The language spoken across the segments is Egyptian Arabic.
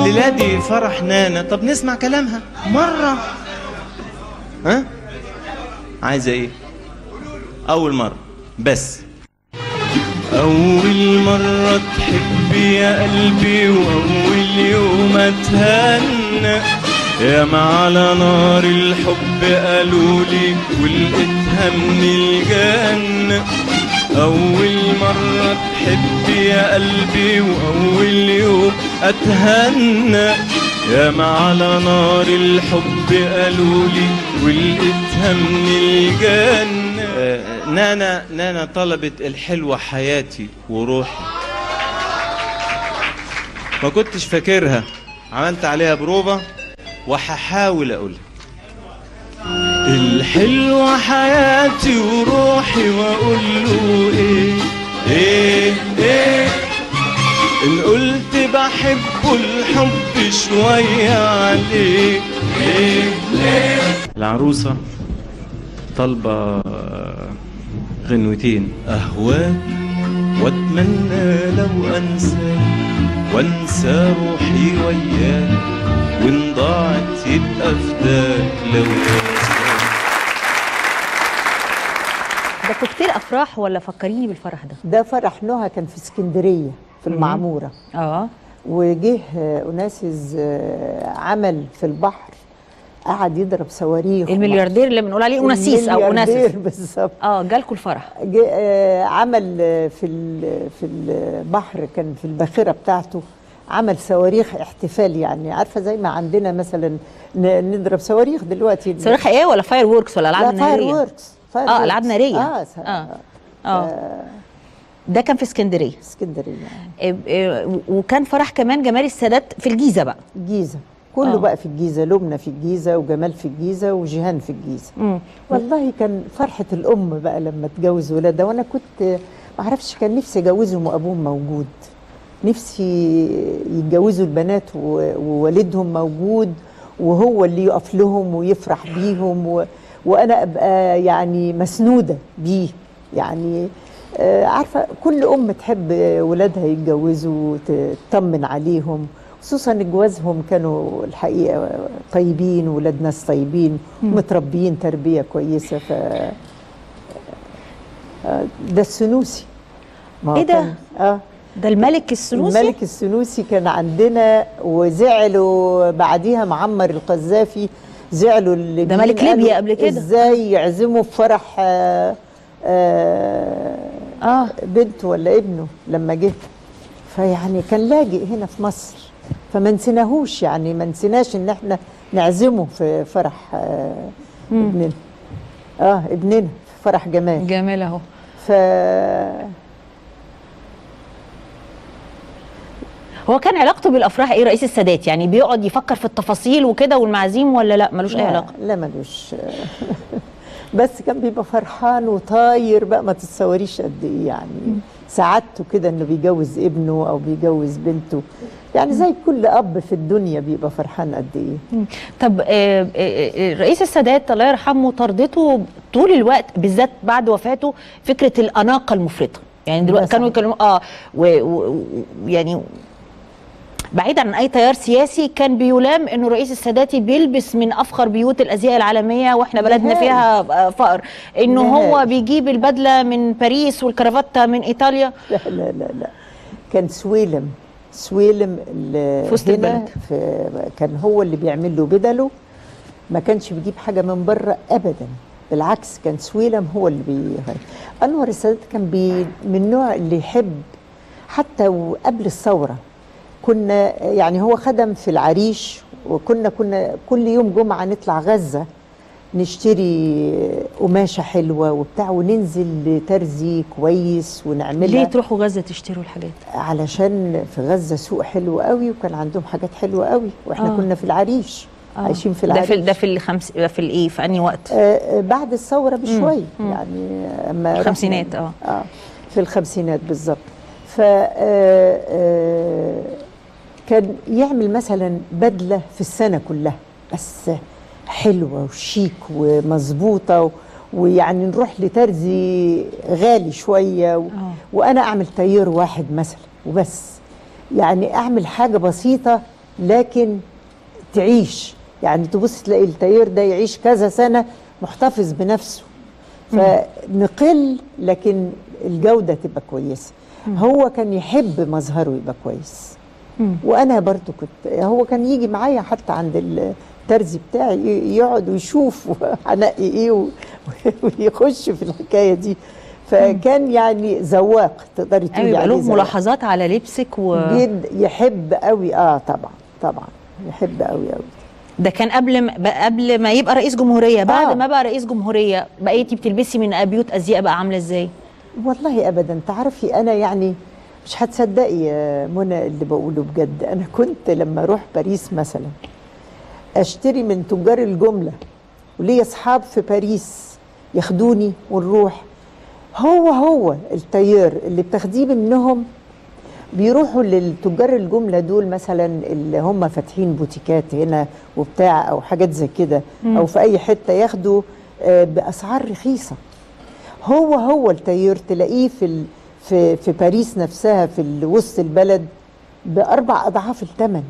الليلة دي فرح نانا طب نسمع كلامها مرة ها عايزة ايه أول مرة بس أول مرة تحبي يا قلبي وأول يوم أتهنى يا ما على نار الحب قالولي ولقيتها من الجنة أول مرة تحبي يا قلبي وأول يوم أتهنى يا ما على نار الحب قالولي ولقيتها من الجنة نانا نانا طلبت الحلوة حياتي وروحي ما كنتش فاكرها عملت عليها بروفة وهحاول اقولها الحلوة حياتي وروحي واقول له ايه ايه ايه ان قلت بحبه الحب شوية عليه ليه ليه العروسة طالبة غنوتين أهواك وأتمنى لو أنسى وأنسى روحي وياك وإن ضاعت يبقى فداك لو ده كوكتيل افراح ولا فكريني بالفرح ده ده فرح نهى كان في اسكندريه في المعموره اه وجه اوناسيس عمل في البحر قعد يضرب صواريخ الملياردير اللي بنقول عليه اوناسيس او اوناسيس الملياردير بالظبط اه جالكوا الفرح جه آه، عمل آه، في ال- في البحر كان في الباخره بتاعته عمل صواريخ احتفال يعني عارفه زي ما عندنا مثلا ن- نضرب صواريخ دلوقتي صاروخ ايه ولا فاير ووركس ولا العاب لا فاير ناريه ووركس فاير اه ووركس. العاب ناريه اه, س- اه اه ده كان في اسكندريه اسكندريه إيه- إيه، وكان فرح كمان جمال السادات في الجيزه بقى الجيزه كله آه. بقى في الجيزه لبنى في الجيزه وجمال في الجيزه وجيهان في الجيزه مم. والله كان فرحه الام بقى لما تجوز ولادها وانا كنت ما اعرفش كان نفسي اجوزهم وابوهم موجود نفسي يتجوزوا البنات و- ووالدهم موجود وهو اللي يقف لهم ويفرح بيهم و... وانا ابقى يعني مسنوده بيه يعني آه، عارفه كل ام تحب ولادها يتجوزوا وتطمن عليهم خصوصا ان جوازهم كانوا الحقيقه طيبين ولاد ناس طيبين متربيين تربيه كويسه ف آه، ده السنوسي ما هو إيه ده؟ كان- اه ده الملك السنوسي الملك السنوسي كان عندنا وزعلوا بعديها معمر القذافي زعلوا اللي ده ملك ليبيا قبل كده. ازاي يعزموا في فرح آه آه اه بنته ولا ابنه لما جه فيعني كان لاجئ هنا في مصر فما نسيناهوش يعني ما نسيناش ان احنا نعزمه في فرح آه ابننا اه ابننا في فرح جمال جميل اهو ف هو كان علاقته بالافراح ايه رئيس السادات يعني بيقعد يفكر في التفاصيل وكده والمعازيم ولا لا ملوش اي لا علاقه لا ملوش بس كان بيبقى فرحان وطاير بقى ما تتصوريش قد ايه يعني سعادته كده انه بيجوز ابنه او بيجوز بنته يعني زي كل اب في الدنيا بيبقى فرحان قد ايه طب آه، آه، آه، رئيس السادات الله يرحمه طردته طول الوقت بالذات بعد وفاته فكره الاناقه المفرطه يعني دلوقتي ده كانوا صحيح. يتكلموا اه و- و- و- يعني بعيد عن اي تيار سياسي كان بيلام انه رئيس الساداتي بيلبس من افخر بيوت الازياء العالميه واحنا بلدنا نهائي. فيها آه، فقر انه هو نهائي. بيجيب البدله من باريس والكرافته من ايطاليا لا لا لا لا كان سويلم سويلم اللي في وسط هنا البلد. في كان هو اللي بيعمل له بدله ما كانش بيجيب حاجه من بره ابدا بالعكس كان سويلم هو اللي بي انور السادات كان بي من النوع اللي يحب حتى وقبل الثوره كنا يعني هو خدم في العريش وكنا كنا كل يوم جمعه نطلع غزه نشتري قماشه حلوه وبتاع وننزل لترزي كويس ونعملها ليه تروحوا غزه تشتروا الحاجات علشان في غزه سوق حلو قوي وكان عندهم حاجات حلوه قوي واحنا آه. آه. كنا في العريش آه. عايشين في ده العريش في ده في الخمس ده في الايه في انهي وقت آه آه، بعد الثوره بشوي يعني اما رحنا- الخمسينات، آه. اه في الخمسينات بالظبط ف آه، آه، كان يعمل مثلا بدله في السنه كلها بس حلوه وشيك ومظبوطه و- ويعني نروح لترزي غالي شويه و... وانا اعمل تاير واحد مثلا وبس يعني اعمل حاجه بسيطه لكن تعيش يعني تبص تلاقي التيار ده يعيش كذا سنه محتفظ بنفسه فنقل لكن الجوده تبقى كويسه هو كان يحب مظهره يبقى كويس وانا برضو كنت هو كان يجي معايا حتى عند الترزي بتاعي ي- يقعد ويشوف هنقي ايه و- ويخش في الحكايه دي فكان يعني ذواق تقدري ايوه تقولي يبقى عليه له ذواق. ملاحظات على لبسك و... جد يحب قوي اه طبعا طبعا يحب قوي قوي ده كان قبل ما قبل ما يبقى رئيس جمهوريه بعد آه. ما بقى رئيس جمهوريه بقيتي بتلبسي من ابيوت ازياء بقى عامله ازاي والله ابدا تعرفي انا يعني مش هتصدقي يا منى اللي بقوله بجد انا كنت لما اروح باريس مثلا اشتري من تجار الجمله وليا اصحاب في باريس ياخدوني ونروح هو هو التيار اللي بتاخديه منهم بيروحوا للتجار الجمله دول مثلا اللي هم فاتحين بوتيكات هنا وبتاع او حاجات زي كده او في اي حته ياخدوا آه، باسعار رخيصه هو هو التيار تلاقيه في ال... في في باريس نفسها في ال- وسط البلد باربع اضعاف الثمن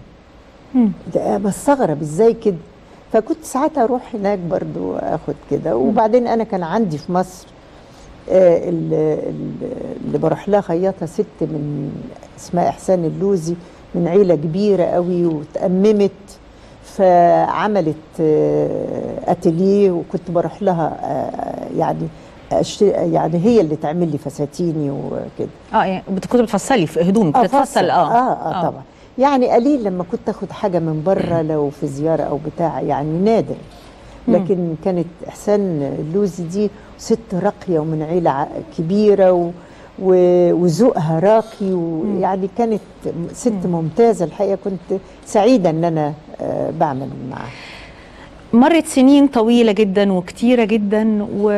ده بستغرب ازاي كده فكنت ساعات اروح هناك برضو اخد كده وبعدين انا كان عندي في مصر آه، ال- ال- اللي بروح لها خياطه ست من اسمها احسان اللوزي من عيله كبيره قوي وتأممت فعملت آه، اتيليه وكنت بروح لها آه، يعني أشت- يعني هي اللي تعمل لي فساتيني وكده اه يعني بت- كنت بتفصلي في هدومك آه، بتتفصل فصل. اه اه اه طبعا يعني قليل لما كنت اخد حاجه من بره لو في زياره او بتاع يعني نادر لكن كانت احسان اللوزي دي ست راقيه ومن عيله ع- كبيره و و- وذوقها راقي ويعني كانت ست ممتازه الحقيقه كنت سعيده ان انا آه بعمل معاها مرت سنين طويله جدا وكتيره جدا و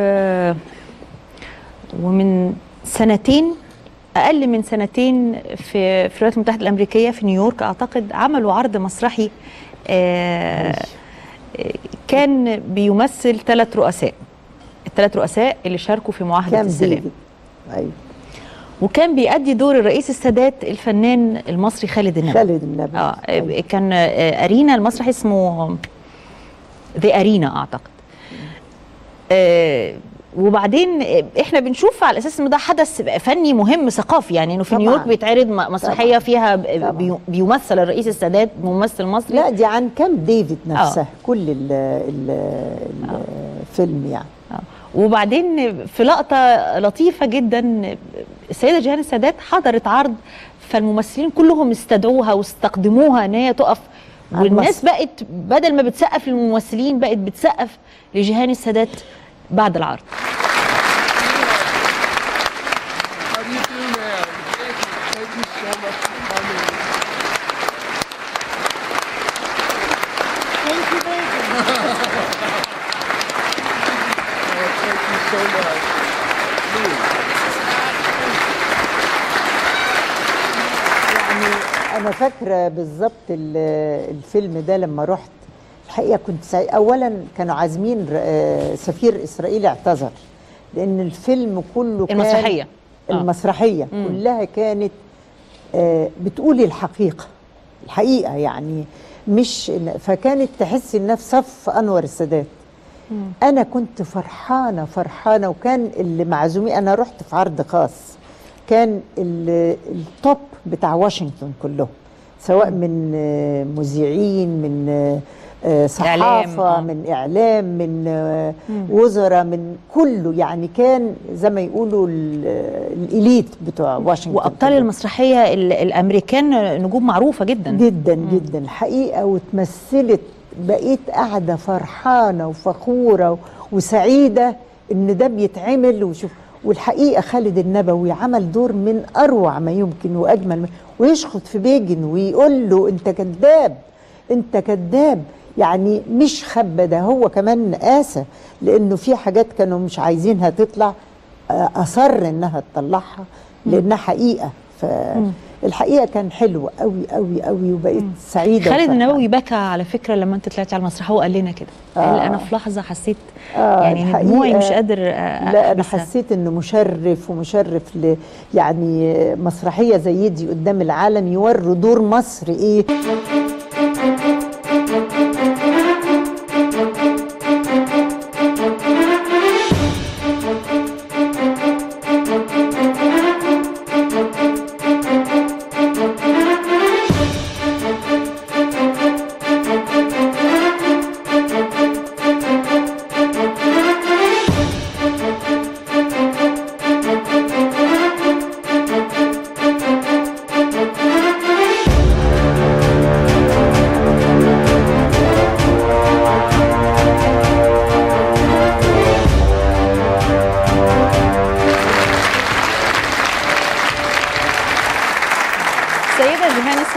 ومن سنتين اقل من سنتين في في الولايات المتحده الامريكيه في نيويورك اعتقد عملوا عرض مسرحي آه، آه، كان بيمثل ثلاث رؤساء الثلاث رؤساء اللي شاركوا في معاهده كام السلام ديفيد ايوه وكان بيأدي دور الرئيس السادات الفنان المصري خالد النبوي خالد النبي اه أيوة. كان آه، ارينا المسرح اسمه ذا ارينا اعتقد آه، وبعدين آه، احنا بنشوف على اساس انه ده حدث فني مهم ثقافي يعني انه في طبعاً. نيويورك بيتعرض م- مسرحيه طبعاً. فيها ب- طبعاً. بي- بيمثل الرئيس السادات ممثل مصري لا دي عن كام ديفيد نفسها كل ال ال الفيلم يعني آه. وبعدين في لقطة لطيفة جدا السيدة جيهان السادات حضرت عرض فالممثلين كلهم استدعوها واستقدموها ان هي تقف على والناس المسرح. بقت بدل ما بتسقف للممثلين بقت بتسقف لجيهان السادات بعد العرض How do you do, ma'am? Thank you. Thank you so much for coming. Thank you very Oh, thank you so much. يعني انا فاكره بالظبط ال- الفيلم ده لما رحت الحقيقه كنت سعي... اولا كانوا عازمين آه، سفير اسرائيلي اعتذر لان الفيلم كله كان المسرحية. آه. المسرحيه كلها كانت آه، بتقولي الحقيقه الحقيقه يعني مش فكانت تحس انها في صف انور السادات انا كنت فرحانه فرحانه وكان اللي معزومين انا رحت في عرض خاص كان ال- التوب بتاع واشنطن كلهم سواء من آه، مذيعين من آه، آه، صحافه إعلام، آه. من اعلام من آه، وزراء من كله يعني كان زي ما يقولوا ال- الاليت بتوع واشنطن وابطال كلهم. المسرحية ال- الامريكان نجوم معروفة جدا جدا جدا الحقيقه واتمثلت بقيت قاعده فرحانه وفخوره وسعيده ان ده بيتعمل وشوف والحقيقه خالد النبوي عمل دور من اروع ما يمكن واجمل ما ويشخط في بيجن ويقول له انت كذاب انت كذاب يعني مش خبى ده هو كمان قاسى لانه في حاجات كانوا مش عايزينها تطلع آه، اصر انها تطلعها لانها حقيقه فالحقيقه كان حلو قوي قوي قوي وبقيت سعيده خالد وفرحانة. النبوي بكى على فكرة لما انت طلعتي على المسرح هو قال لنا كده قال آه. انا في لحظة حسيت آه، يعني الحقيقة دموعي مش قادر آه، لا انا أحبسها. حسيت انه مشرف ومشرف ل يعني مسرحيه زي دي قدام العالم يوروا دور مصر ايه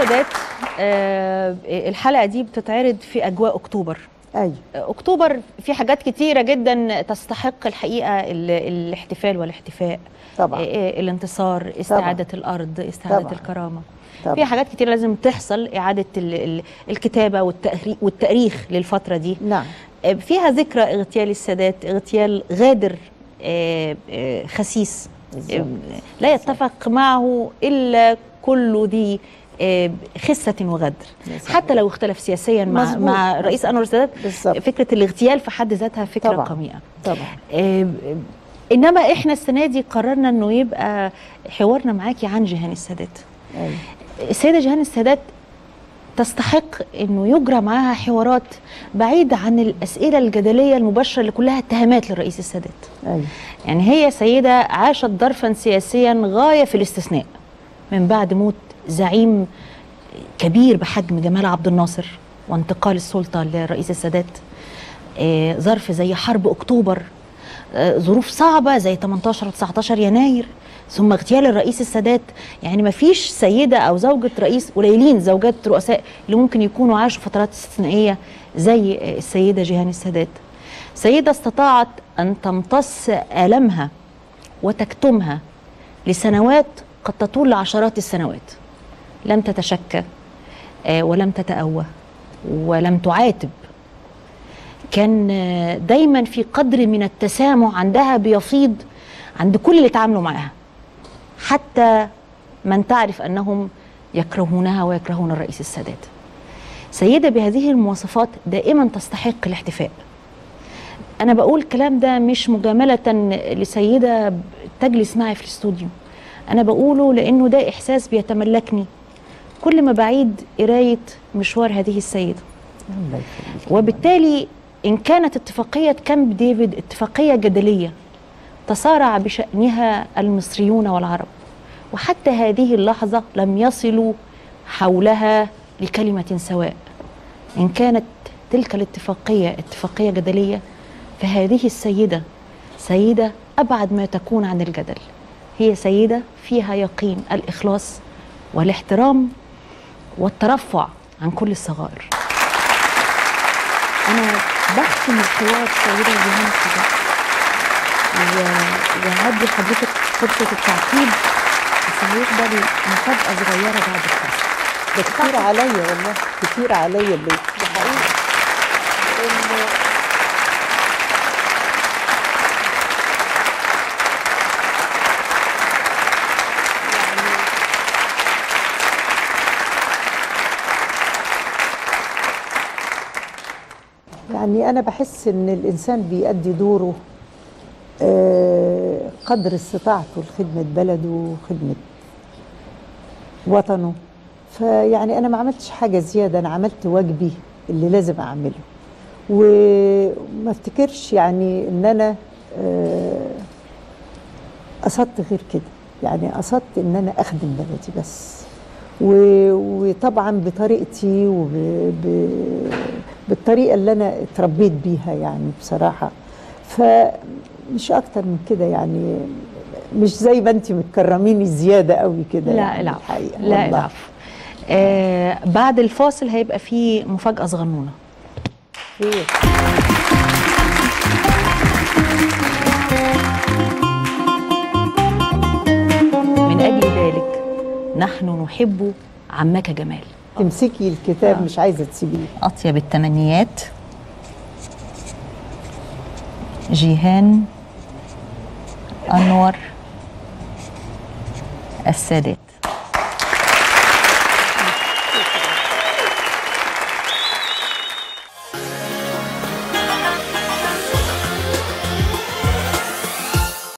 السادات آه، الحلقه دي بتتعرض في اجواء اكتوبر ايوه اكتوبر في حاجات كتيره جدا تستحق الحقيقه ال- الاحتفال والاحتفاء طبعا آه، الانتصار استعاده الارض استعاده طبعا. الكرامه طبعا. في حاجات كتير لازم تحصل اعاده ال- ال- الكتابه والتأري- والتاريخ للفتره دي نعم آه، فيها ذكرى اغتيال السادات اغتيال غادر آه، آه، خسيس بالظبط. آه، لا يتفق معه الا كل ذي آه، خسة وغدر صحيح. حتى لو اختلف سياسيا مع مظبوط. مع الرئيس انور السادات بالظبط. فكره الاغتيال في حد ذاتها فكره طبعا. قميئه طبعا آه، انما احنا السنه دي قررنا انه يبقى حوارنا معاكي عن جيهان السادات ايوه السيده جيهان السادات تستحق انه يجرى معاها حوارات بعيده عن الاسئله الجدليه المباشره اللي كلها اتهامات للرئيس السادات ايوه يعني هي سيده عاشت ظرفا سياسيا غايه في الاستثناء من بعد موت زعيم كبير بحجم جمال عبد الناصر وانتقال السلطه للرئيس السادات آه، ظرف زي حرب اكتوبر آه، ظروف صعبه زي 18 و 19 يناير ثم اغتيال الرئيس السادات يعني ما فيش سيده او زوجه رئيس قليلين زوجات رؤساء اللي ممكن يكونوا عاشوا فترات استثنائيه زي آه، السيده جيهان السادات سيده استطاعت ان تمتص المها وتكتمها لسنوات قد تطول لعشرات السنوات لم تتشكى آه، ولم تتأوه ولم تعاتب كان آه، دايما في قدر من التسامح عندها بيفيض عند كل اللي اتعاملوا معاها حتى من تعرف انهم يكرهونها ويكرهون الرئيس السادات سيده بهذه المواصفات دائما تستحق الاحتفاء انا بقول الكلام ده مش مجامله لسيده تجلس معي في الاستوديو انا بقوله لانه ده احساس بيتملكني كل ما بعيد قرايه مشوار هذه السيده الله يخليك وبالتالي إن كانت اتفاقية كامب ديفيد اتفاقية جدلية تصارع بشأنها المصريون والعرب وحتى هذه اللحظة لم يصلوا حولها لكلمة سواء إن كانت تلك الاتفاقية اتفاقية جدلية فهذه السيدة سيدة أبعد ما تكون عن الجدل هي سيدة فيها يقين الإخلاص والاحترام والترفع عن كل الصغائر انا بختم الحوار سيده جيهان كده و- وهدي حضرتك فرصه التعقيب بس هيفضل مفاجاه صغيره بعد الفاصل ده كتير عليا والله كتير عليا اللي ده حقيقي إنه يعني أنا بحس إن الإنسان بيأدي دوره آه، قدر استطاعته لخدمة بلده وخدمة وطنه فيعني انا ما عملتش حاجه زياده انا عملت واجبي اللي لازم اعمله وما افتكرش يعني ان انا آه، قصدت غير كده يعني قصدت ان انا اخدم بلدي بس و- وطبعا بطريقتي وبالطريقه اللي انا اتربيت بيها يعني بصراحه فمش اكتر من كده يعني مش زي ما انت متكرميني زياده قوي كده لا يعني العفو الحقيقه لا والله. العفو آه بعد الفاصل هيبقى في مفاجاه صغنونه خير من اجل ذلك نحن نحب عمك جمال تمسكي الكتاب مش عايزه تسيبيه أطيب التمنيات جيهان أنور السادات